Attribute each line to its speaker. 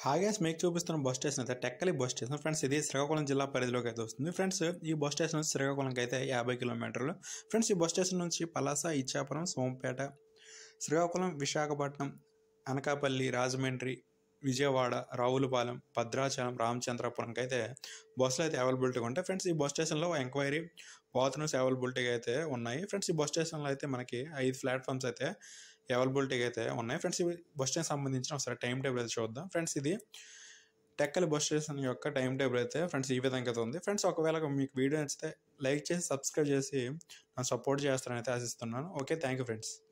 Speaker 1: హాగేస్ మీకు చూపిస్తున్న bus station అయితే టెక్కలి బస్ స్టేషన్ ఫ్రెండ్స్ ఇది శ్రీకాకుళం జిల్లా పరిధిలోకి అయితే వస్తుంది ఫ్రెండ్స్ ఈ బస్ స్టేషన్ నుంచి శ్రీకాకుళంకి అయితే యాభై కిలోమీటర్లు ఫ్రెండ్స్ ఈ బస్ స్టేషన్ నుంచి పలాస ఇచ్చాపురం సోంపేట శ్రీకాకుళం విశాఖపట్నం అనకాపల్లి రాజమండ్రి విజయవాడ రావులపాలెం భద్రాచలం రామచంద్రపురంకి అయితే బస్సులు అయితే అవైలబిలిటీగా ఉంటాయి ఫ్రెండ్స్ ఈ బస్ స్టేషన్లో ఎంక్వైరీ బాత్రూమ్స్ అవైలబిలిటీగా అయితే ఉన్నాయి ఫ్రెండ్స్ ఈ బస్ స్టేషన్లో అయితే మనకి ఐదు ప్లాట్ఫామ్స్ అయితే అవైలబిలిటీగా అయితే ఉన్నాయి ఫ్రెండ్స్ ఈ బస్ స్టేషన్ సంబంధించిన ఒకసారి టైం టేబుల్ అయితే చూద్దాం ఫ్రెండ్స్ ఇది టెక్కలి బస్ స్టేషన్ యొక్క టైం టేబుల్ అయితే ఫ్రెండ్స్ ఈ విధంగా అయితే ఉంది ఫ్రెండ్స్ ఒకవేళ మీకు వీడియో నచ్చితే లైక్ చేసి సబ్స్క్రైబ్ చేసి నన్ను సపోర్ట్ చేస్తారని అయితే ఆశిస్తున్నాను ఓకే థ్యాంక్ యూ ఫ్రెండ్స్